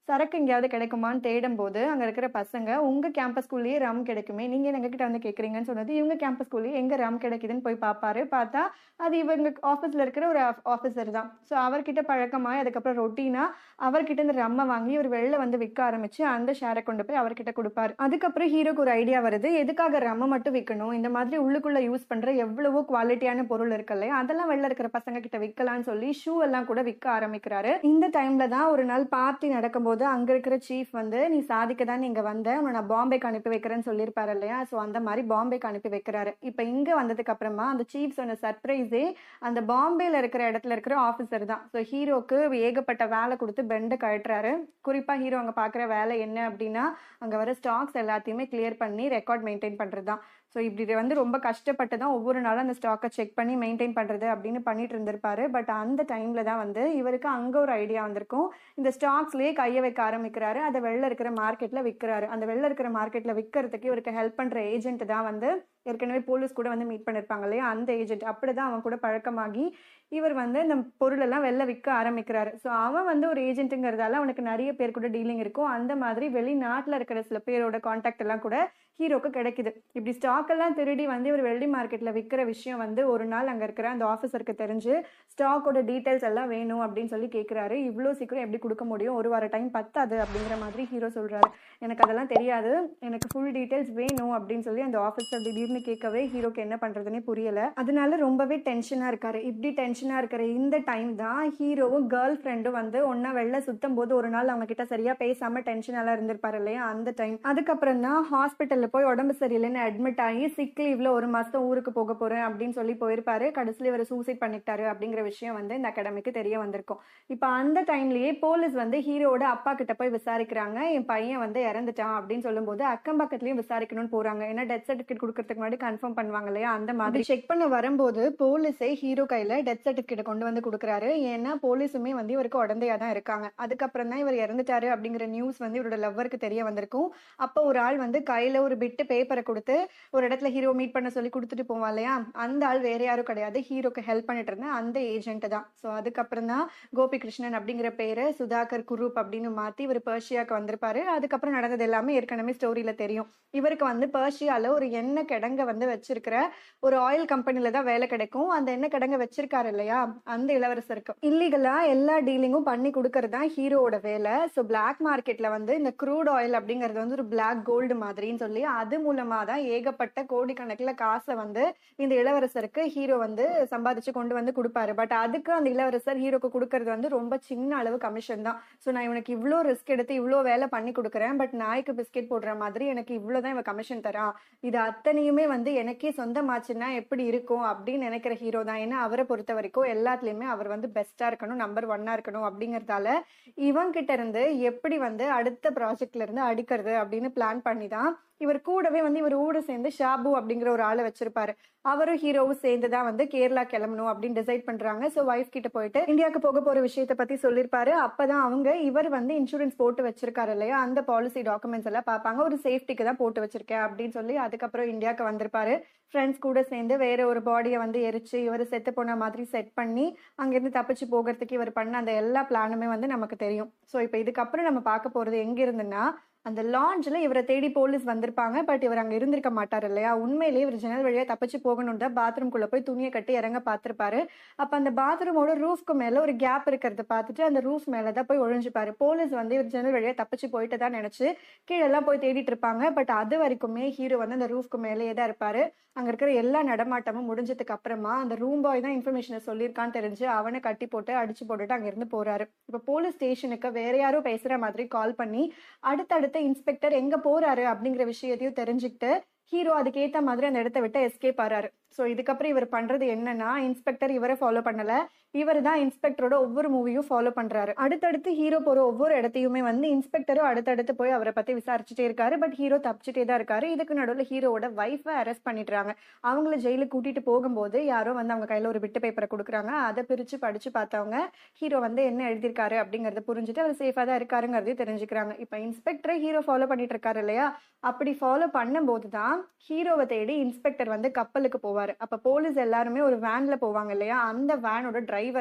சரக்கு எங்கேயாவது கிடைக்குமான்னு தேடும்போது அங்க இருக்கிற பசங்க உங்க கேம்பஸ்குள்ளேயே ரம் கிடைக்குமே நீங்க எங்க கிட்ட வந்து கேக்குறீங்கன்னு சொன்னது இவங்க கேம்பஸ்குள்ளேயே எங்க ரம் கிடைக்குதுன்னு போய் பார்ப்பாரு பார்த்தா அது இவங்க ஆஃபீஸ்ல இருக்கிற ஒரு ஆஃபீஸர் தான் ஸோ அவர்கிட்ட பழக்கமாய் அதுக்கப்புறம் ரொட்டீனா அவர்கிட்ட இந்த ரம்மை வாங்கி ஒரு வெளில வந்து விற்க ஆரம்பிச்சு அந்த ஷேரை கொண்டு போய் அவர்கிட்ட கொடுப்பாரு அதுக்கப்புறம் ஹீரோக்கு ஒரு ஐடியா வருது எதுக்காக ரம்மை மட்டும் விற்கணும் இந்த மாதிரி உள்ளுக்குள்ள யூஸ் பண்ற எவ்வளவோ குவாலிட்டியான பொருள் இருக்கு இல்லையா அதெல்லாம் வெளில இருக்கிற பசங்க கிட்ட விற்கலாம்னு சொல்லி ஷூ எல்லாம் கூட விற்க ஆரம்பிக்கிறாரு இந்த டைம்ல தான் ஒரு நாள் பார்ட்டி நடக்கும்போது அங்க இருக்கிற சீஃப் வந்து நீ சாதிக்க தான் நீங்க வந்த உன்னை நான் பாம்பேக்கு அனுப்பி வைக்கிறேன்னு சொல்லியிருப்பாரு இல்லையா ஸோ அந்த மாதிரி பாம்பேக்கு அனுப்பி வைக்கிறாரு இப்போ இங்க வந்ததுக்கு அப்புறமா அந்த சீஃப் சொன்ன சர்ப்ரைஸே அந்த பாம்பேல இருக்கிற இடத்துல இருக்கிற ஆஃபீஸர் தான் ஸோ ஹீரோக்கு ஏகப்பட்ட வேலை கொடுத்து பெண்டை கழட்டுறாரு குறிப்பா ஹீரோ அங்க பாக்குற வேலை என்ன அப்படின்னா அங்க வர ஸ்டாக்ஸ் எல்லாத்தையுமே கிளியர் பண்ணி ரெக்கார்ட் மெயின்டைன் பண்றது தான் ஸோ இப்படி வந்து ரொம்ப கஷ்டப்பட்டு தான் ஒவ்வொரு நாளும் அந்த ஸ்டாக்கை செக் பண்ணி மெயின்டைன் பண்ணுறது அப்படின்னு பண்ணிட்டு இருந்திருப்பாரு பட் அந்த டைமில் தான் வந்து இவருக்கு அங்கே ஒரு ஐடியா வந்திருக்கும் இந்த ஸ்டாக்ஸ்லேயே கையை வைக்க ஆரம்பிக்கிறாரு அதை வெளில இருக்கிற மார்க்கெட்டில் விற்கிறாரு அந்த வெளில இருக்கிற மார்க்கெட்டில் விற்கிறதுக்கு இவருக்கு ஹெல்ப் பண்ணுற ஏஜென்ட் தான் வந்து ஏற்கனவே போலீஸ் கூட வந்து மீட் பண்ணியிருப்பாங்க இல்லையா அந்த ஏஜென்ட் அப்படி தான் அவன் கூட பழக்கமாகி இவர் வந்து இந்த பொருளெல்லாம் வெளில விற்க ஆரம்பிக்கிறாரு ஸோ அவன் வந்து ஒரு ஏஜென்ட்டுங்கிறதால அவனுக்கு நிறைய பேர் கூட டீலிங் இருக்கும் அந்த மாதிரி வெளிநாட்டில் இருக்கிற சில பேரோட காண்டாக்ட் எல்லாம் கூட ஹீரோக்கு கிடைக்குது இப்படி ஸ்டாக் எல்லாம் திருடி வந்து இவர் வெள்ளி மார்க்கெட்டில் விற்கிற விஷயம் வந்து ஒரு நாள் அங்கே இருக்கிற அந்த ஆஃபீஸருக்கு தெரிஞ்சு ஸ்டாக்கோட டீட்டெயில்ஸ் எல்லாம் வேணும் அப்படின்னு சொல்லி கேட்குறாரு இவ்வளோ சீக்கிரம் எப்படி கொடுக்க முடியும் ஒரு வார டைம் பத்தாது அப்படிங்கிற மாதிரி ஹீரோ சொல்கிறாரு எனக்கு அதெல்லாம் தெரியாது எனக்கு ஃபுல் டீட்டெயில்ஸ் வேணும் அப்படின்னு சொல்லி அந்த ஆஃபீஸர் திடீர்னு கேட்கவே ஹீரோக்கு என்ன பண்ணுறதுனே புரியல அதனால ரொம்பவே டென்ஷனாக இருக்காரு இப்படி டென்ஷனாக இருக்கிற இந்த டைம் தான் ஹீரோவும் கேர்ள் ஃப்ரெண்டும் வந்து ஒன்றா வெளில சுத்தும் போது ஒரு நாள் அவங்க கிட்ட சரியாக பேசாமல் டென்ஷனெல்லாம் இருந்திருப்பாரு இல்லையா அந்த டைம் அதுக்கப்புறம் தான் ஹாஸ்பிட்டலில் போய் உடம்பு சரியில்லைன்னு அட்மிட் ஆகி சிக் லீவ்ல ஒரு மாசம் ஊருக்கு போக போறேன் அப்படின்னு சொல்லி போயிருப்பாரு கடைசியில் இவர் சூசைட் பண்ணிட்டாரு அப்படிங்கிற விஷயம் வந்து இந்த அகாடமிக்கு தெரிய வந்திருக்கும் இப்போ அந்த டைம்லயே போலீஸ் வந்து ஹீரோட அப்பா கிட்ட போய் விசாரிக்கிறாங்க என் பையன் வந்து இறந்துட்டான் அப்படின்னு சொல்லும்போது அக்கம் பக்கத்துலயும் விசாரிக்கணும்னு போறாங்க ஏன்னா டெத் சர்டிஃபிகேட் கொடுக்கறதுக்கு முன்னாடி கன்ஃபார்ம் பண்ணுவாங்க இல்லையா அந்த மாதிரி செக் பண்ண வரும்போது போலீஸே ஹீரோ கையில டெத் சர்டிஃபிகேட் கொண்டு வந்து கொடுக்குறாரு ஏன்னா போலீஸுமே வந்து இவருக்கு உடந்தையா தான் இருக்காங்க அதுக்கப்புறம் தான் இவர் இறந்துட்டாரு அப்படிங்கிற நியூஸ் வந்து இவரோட லவ்வருக்கு தெரிய வந்திருக்கும் அப்போ ஒரு ஆள் வந்து கையில ஒரு பிட்டு பேப்பரை கொடுத்து ஒரு இடத்துல ஹீரோ மீட் பண்ண சொல்லி கொடுத்துட்டு போவான் இல்லையா அந்த ஆள் வேற யாரும் கிடையாது ஹீரோக்கு ஹெல்ப் பண்ணிட்டு இருந்த அந்த ஏஜென்ட் தான் ஸோ அதுக்கப்புறம் தான் கோபி கிருஷ்ணன் அப்படிங்கிற பேரை சுதாகர் குரூப் அப்படின்னு மாத்தி இவர் பர்ஷியாக்கு வந்திருப்பாரு அதுக்கப்புறம் நடந்தது எல்லாமே ஏற்கனவே ஸ்டோரியில தெரியும் இவருக்கு வந்து பர்ஷியால ஒரு எண்ணெய் கிடங்க வந்து வச்சிருக்கிற ஒரு ஆயில் கம்பெனில தான் வேலை கிடைக்கும் அந்த எண்ணெய் கிடங்க வச்சிருக்காரு இல்லையா அந்த இளவரசருக்கு இல்லீகலா எல்லா டீலிங்கும் பண்ணி கொடுக்கறது தான் ஹீரோவோட வேலை ஸோ பிளாக் மார்க்கெட்ல வந்து இந்த க்ரூட் ஆயில் அப்படிங்கிறது வந்து ஒரு பிளாக் கோல்டு மாதிரின்னு சொல்லி அது மூலமா தான் ஏகப்பட்ட கோடிக்கணக்கில் காசை வந்து இந்த இளவரசருக்கு ஹீரோ வந்து சம்பாதிச்சு கொண்டு வந்து கொடுப்பாரு பட் அதுக்கு அந்த இளவரசர் ஹீரோக்கு கொடுக்கறது வந்து ரொம்ப சின்ன அளவு கமிஷன் தான் ஸோ நான் இவனுக்கு இவ்வளோ ரிஸ்க் எடுத்து இவ்வளோ வேலை பண்ணி கொடுக்குறேன் பட் நாய்க்கு பிஸ்கெட் போடுற மாதிரி எனக்கு இவ்வளோ தான் இவன் கமிஷன் தரான் இது அத்தனையுமே வந்து எனக்கே சொந்தமாச்சுன்னா எப்படி இருக்கும் அப்படின்னு நினைக்கிற ஹீரோ தான் ஏன்னா அவரை பொறுத்த வரைக்கும் எல்லாத்துலேயுமே அவர் வந்து பெஸ்ட்டாக இருக்கணும் நம்பர் ஒன்னா இருக்கணும் அப்படிங்கறதால இவன் கிட்ட இருந்து எப்படி வந்து அடுத்த ப்ராஜெக்ட்ல இருந்து அடிக்கிறது அப்படின்னு பிளான் பண்ணி தான் இவர் கூடவே வந்து இவர் ஊட சேர்ந்து ஷாபு அப்படிங்கிற ஒரு ஆளை வச்சிருப்பாரு அவரும் ஹீரோவும் சேர்ந்து தான் வந்து கேரளா கிளம்பணும் அப்படின்னு டிசைட் பண்றாங்க ஸோ ஒய்ஃப் கிட்ட போயிட்டு இந்தியாவுக்கு போக போற விஷயத்த பத்தி சொல்லியிருப்பாரு அப்பதான் அவங்க இவர் வந்து இன்சூரன்ஸ் போட்டு வச்சிருக்காரு இல்லையா அந்த பாலிசி டாக்குமெண்ட்ஸ் எல்லாம் பார்ப்பாங்க ஒரு சேஃப்டிக்கு தான் போட்டு வச்சிருக்கேன் அப்படின்னு சொல்லி அதுக்கப்புறம் இந்தியாவுக்கு வந்திருப்பாரு ஃப்ரெண்ட்ஸ் கூட சேர்ந்து வேற ஒரு பாடியை வந்து எரிச்சு இவர் செத்து போன மாதிரி செட் பண்ணி அங்கிருந்து தப்பிச்சு போகிறதுக்கு இவர் பண்ண அந்த எல்லா பிளானுமே வந்து நமக்கு தெரியும் ஸோ இப்போ இதுக்கப்புறம் நம்ம பார்க்க போறது எங்க இருந்துன்னா அந்த லாஞ்சில் இவரை தேடி போலீஸ் வந்திருப்பாங்க பட் இவர் அங்கே இருந்திருக்க மாட்டார் இல்லையா உண்மையிலேயே இவர் ஜன்னல் வழியாக தப்பிச்சு போகணும் தான் பாத்ரூம்குள்ளே போய் துணியை கட்டி இறங்க பார்த்துருப்பாரு அப்போ அந்த பாத்ரூமோட ரூஃப்க்கு மேலே ஒரு கேப் இருக்கிறத பார்த்துட்டு அந்த ரூஃப் மேலே தான் போய் ஒழிஞ்சுப்பாரு போலீஸ் வந்து இவர் ஜன்னல் வழியாக தப்பிச்சு போயிட்டு தான் நினச்சி கீழெல்லாம் போய் தேடிட்டு இருப்பாங்க பட் அது வரைக்குமே ஹீரோ வந்து அந்த ரூஃப்க்கு மேலேயே தான் இருப்பாரு அங்கே இருக்கிற எல்லா நடமாட்டமும் முடிஞ்சதுக்கு அப்புறமா அந்த ரூம் பாய் தான் இன்ஃபர்மேஷனை சொல்லியிருக்கான்னு தெரிஞ்சு அவனை கட்டி போட்டு அடிச்சு போட்டுட்டு அங்கேருந்து போறாரு இப்போ போலீஸ் ஸ்டேஷனுக்கு வேற யாரோ பேசுற மாதிரி கால் பண்ணி அடுத்தடுத்த இன்ஸ்பெக்டர் எங்க போறாரு அப்படிங்கிற விஷயத்தையும் தெரிஞ்சுக்கிட்டு ஹீரோ அதுக்கேத்த மாதிரி அந்த இடத்த விட்டு எஸ்கேப் ஆறாரு ஸோ இதுக்கப்புறம் இவர் பண்றது என்னன்னா இன்ஸ்பெக்டர் இவரை ஃபாலோ பண்ணல இவர் தான் இன்ஸ்பெக்டரோட ஒவ்வொரு மூவியும் ஃபாலோ பண்றாரு அடுத்தடுத்து ஹீரோ போற ஒவ்வொரு இடத்தையுமே வந்து இன்ஸ்பெக்டரும் அடுத்தடுத்து போய் அவரை பத்தி விசாரிச்சுட்டே இருக்காரு பட் ஹீரோ தப்பிச்சுட்டே தான் இருக்காரு இதுக்கு நடுவில் ஹீரோவோட ஒய்ஃபை அரெஸ்ட் பண்ணிடுறாங்க அவங்கள ஜெயிலுக்கு கூட்டிட்டு போகும்போது யாரோ வந்து அவங்க கையில ஒரு பிட்டு பேப்பரை கொடுக்குறாங்க அதை பிரிச்சு படிச்சு பார்த்தவங்க ஹீரோ வந்து என்ன எழுதியிருக்காரு அப்படிங்கறத புரிஞ்சுட்டு அவர் சேஃபா தான் இருக்காருங்கிறதையும் தெரிஞ்சுக்கிறாங்க இப்போ இன்ஸ்பெக்டரை ஹீரோ ஃபாலோ பண்ணிட்டு இருக்காரு இல்லையா அப்படி ஃபாலோ பண்ணும்போது தான் ஹீரோவை தேடி இன்ஸ்பெக்டர் வந்து கப்பலுக்கு போவார் அப்போ போலீஸ் எல்லாருமே ஒரு வேன்ல போவாங்க இல்லையா அந்த வேனோட டிரைவரா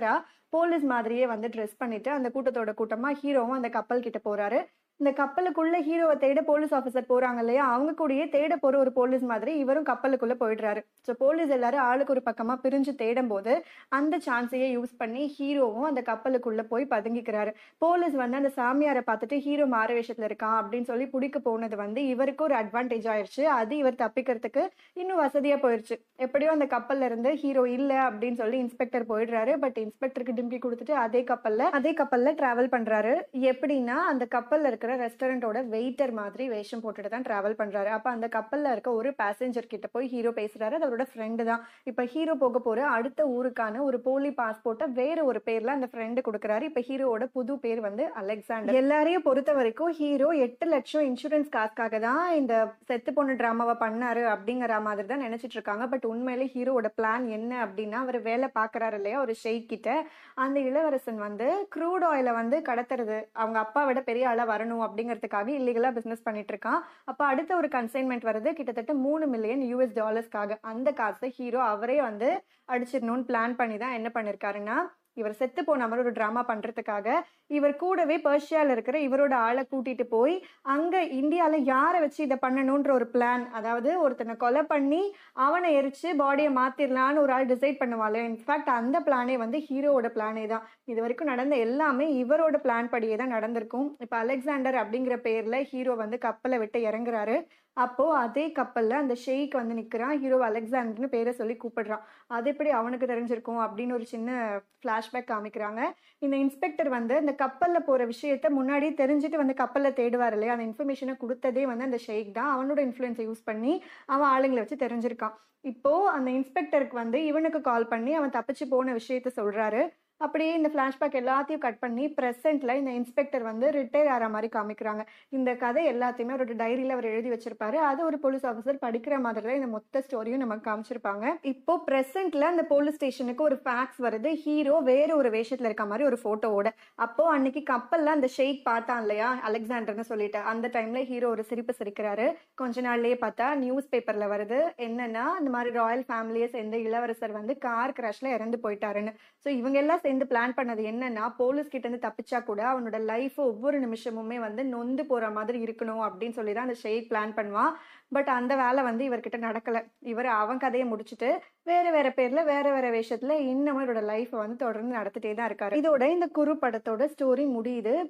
போலீஸ் மாதிரியே வந்து ட்ரெஸ் பண்ணிட்டு அந்த கூட்டத்தோட கூட்டமா ஹீரோவும் அந்த கப்பல் கிட்ட போறாரு இந்த கப்பலுக்குள்ள ஹீரோவை தேட போலீஸ் ஆஃபீஸர் போறாங்க இல்லையா அவங்க கூடயே தேட போற ஒரு போலீஸ் மாதிரி இவரும் கப்பலுக்குள்ள போயிடுறாரு ஸோ போலீஸ் எல்லாரும் ஆளுக்கு ஒரு பக்கமா பிரிஞ்சு தேடும் போது அந்த சான்ஸையே யூஸ் பண்ணி ஹீரோவும் அந்த கப்பலுக்குள்ள போய் பதுங்கிக்கிறாரு போலீஸ் வந்து அந்த சாமியாரை பார்த்துட்டு ஹீரோ மாறு வேஷத்துல இருக்கான் அப்படின்னு சொல்லி பிடிக்க போனது வந்து இவருக்கு ஒரு அட்வான்டேஜ் ஆயிடுச்சு அது இவர் தப்பிக்கிறதுக்கு இன்னும் வசதியா போயிடுச்சு எப்படியோ அந்த கப்பல்ல இருந்து ஹீரோ இல்ல அப்படின்னு சொல்லி இன்ஸ்பெக்டர் போயிடுறாரு பட் இன்ஸ்பெக்டருக்கு டிம்பி கொடுத்துட்டு அதே கப்பல்ல அதே கப்பல்ல டிராவல் பண்றாரு எப்படின்னா அந்த கப்பல்ல இருக்கிற ரெஸ்டாரண்டோட வெயிட்டர் மாதிரி வேஷம் போட்டுட்டு தான் டிராவல் பண்றாரு அப்ப அந்த கப்பல்ல இருக்க ஒரு பேசஞ்சர் கிட்ட போய் ஹீரோ பேசுறாரு அது அவரோட ஃப்ரெண்டு தான் இப்ப ஹீரோ போக போற அடுத்த ஊருக்கான ஒரு போலி பாஸ்போர்ட்டை வேற ஒரு பேர்ல அந்த ஃப்ரெண்டு கொடுக்குறாரு இப்ப ஹீரோவோட புது பேர் வந்து அலெக்சாண்டர் எல்லாரையும் பொறுத்த வரைக்கும் ஹீரோ எட்டு லட்சம் இன்சூரன்ஸ் காசுக்காக தான் இந்த செத்து போன டிராமாவை பண்ணாரு அப்படிங்கிற மாதிரி தான் நினைச்சிட்டு இருக்காங்க பட் உண்மையிலே ஹீரோவோட பிளான் என்ன அப்படின்னா அவர் வேலை பாக்குறாரு இல்லையா ஒரு ஷெய்க் கிட்ட அந்த இளவரசன் வந்து க்ரூட் ஆயில வந்து கடத்துறது அவங்க அப்பா விட பெரிய ஆளா வரணும் அப்படிங்கிறதுக்காக இல்லீகலா பிசினஸ் பண்ணிட்டு இருக்கான் அப்ப அடுத்த ஒரு கன்சைன்மெண்ட் வருது கிட்டத்தட்ட மூணு மில்லியன் யூஎஸ் டாலர்ஸ்க்காக அந்த காசை ஹீரோ அவரே வந்து அடிச்சிடணும்னு பிளான் பண்ணி தான் என்ன பண்ணிருக்காருன்னா இவர் செத்து போன மாதிரி ஒரு ட்ராமா பண்றதுக்காக இவர் கூடவே பர்ஷியால இருக்கிற இவரோட ஆளை கூட்டிட்டு போய் அங்க இந்தியால யாரை வச்சு இதை பண்ணணும்ன்ற ஒரு பிளான் அதாவது ஒருத்தனை கொலை பண்ணி அவனை எரிச்சு பாடியை மாத்திரலான்னு ஒரு ஆள் டிசைட் பண்ணுவாள் இன்ஃபேக்ட் அந்த பிளானே வந்து ஹீரோவோட பிளானே தான் இது வரைக்கும் நடந்த எல்லாமே இவரோட பிளான் படியே தான் நடந்திருக்கும் இப்போ அலெக்சாண்டர் அப்படிங்கிற பேர்ல ஹீரோ வந்து கப்பலை விட்டு இறங்குறாரு அப்போ அதே கப்பல்ல அந்த ஷெய்க் வந்து நிக்கிறான் ஹீரோ அலெக்சாண்டர்னு பேரை சொல்லி கூப்பிடுறான் அது எப்படி அவனுக்கு தெரிஞ்சிருக்கும் அப்படின்னு ஒரு சின்ன ஃபிளாஷ்பேக் காமிக்கிறாங்க இந்த இன்ஸ்பெக்டர் வந்து அந்த கப்பல்ல போற விஷயத்த முன்னாடி தெரிஞ்சுட்டு வந்து கப்பல்ல தேடுவார் இல்லையா அந்த இன்ஃபர்மேஷனை கொடுத்ததே வந்து அந்த ஷெய்க் தான் அவனோட இன்ஃப்ளூயன்ஸை யூஸ் பண்ணி அவன் ஆளுங்களை வச்சு தெரிஞ்சிருக்கான் இப்போ அந்த இன்ஸ்பெக்டருக்கு வந்து இவனுக்கு கால் பண்ணி அவன் தப்பிச்சு போன விஷயத்த சொல்றாரு அப்படியே இந்த ஃப்ளாஷ்பேக் எல்லாத்தையும் கட் பண்ணி ப்ரெசென்ட்ல இந்த இன்ஸ்பெக்டர் வந்து ரிட்டையர் ஆகிற மாதிரி காமிக்கிறாங்க இந்த கதை எல்லாத்தையுமே அவரோட டைரியில அவர் எழுதி வச்சிருப்பாரு அது ஒரு போலீஸ் ஆஃபீஸர் படிக்கிற மாதிரி தான் இந்த மொத்த ஸ்டோரியும் நமக்கு காமிச்சிருப்பாங்க இப்போ ப்ரெசென்ட்ல அந்த போலீஸ் ஸ்டேஷனுக்கு ஒரு ஃபேக்ஸ் வருது ஹீரோ வேற ஒரு வேஷத்துல இருக்க மாதிரி ஒரு போட்டோவோட அப்போ அன்னைக்கு கப்பல்ல அந்த ஷெய்க் பார்த்தான் இல்லையா அலெக்சாண்டர்னு சொல்லிட்டு அந்த டைம்ல ஹீரோ ஒரு சிரிப்பு சிரிக்கிறாரு கொஞ்ச நாள்லயே பார்த்தா நியூஸ் பேப்பர்ல வருது என்னன்னா இந்த மாதிரி ராயல் ஃபேமிலியை சேர்ந்த இளவரசர் வந்து கார் கிராஷ்ல இறந்து போயிட்டாருன்னு ஸோ இவங்க எல்லாம் சேர்ந்து பிளான் பண்ணது என்னன்னா போலீஸ் கிட்ட இருந்து தப்பிச்சா கூட அவனோட லைஃப் ஒவ்வொரு நிமிஷமுமே வந்து நொந்து போற மாதிரி இருக்கணும் அப்படின்னு சொல்லி தான் அந்த ஷெய்க் பிளான் பண்ணுவான் பட் அந்த வேலை வந்து இவர்கிட்ட நடக்கல இவர் அவன் கதையை முடிச்சுட்டு வேற வேற பேர்ல வேற வேற வேஷத்துல இன்னமும் இவரோட லைஃப்பை வந்து தொடர்ந்து நடத்திட்டே தான் இருக்காரு இதோட இந்த குறு படத்தோட ஸ்டோரி முடியுது